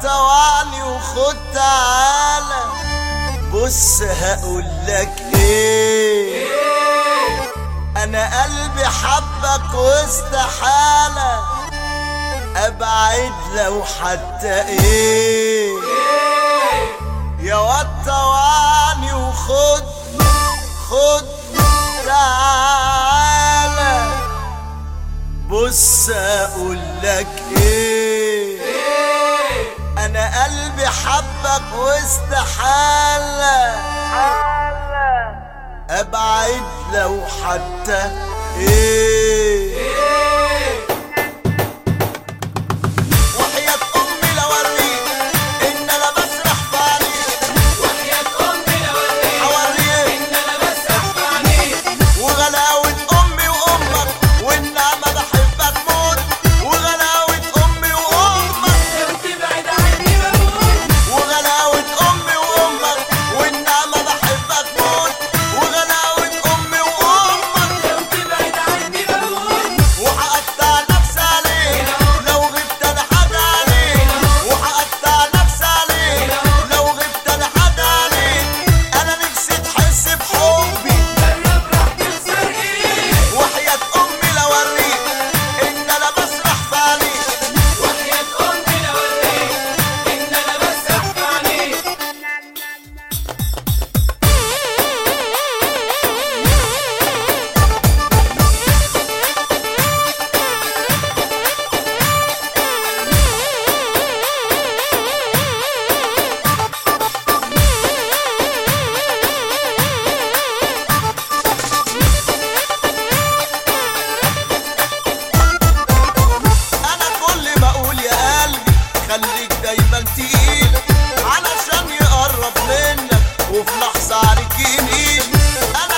طوعني وخد تعالى بص هقولك ايه انا قلبي حبك واستحالة ابعد لو حتى ايه يا واد طوعني وخد خد تعالى بص اقولك ايه انا قلبي حبك واستحالة ابعد لو حتى ايه وحياة امي لو اوريك ان انا بسرح في عليك حوريك وغلاوة امي وامك والنعمة بحبك موت وغلاوة امي وامك وغلاوة امي وامك والنعمة بحبك موت وغلاوة امي وامك وهقطع نفسي عليك لو غبت انا حد عليك وهقطع نفسي عليك لو غبت انا حد عليك انا نفسي تحس بحبي وحياة امي لو اوريك ان انا بسرح في عليك انا كل ما اقول يا قلبي خليك دايما تقيل علشان يقرب منك وفي لحظة عليك يميل انا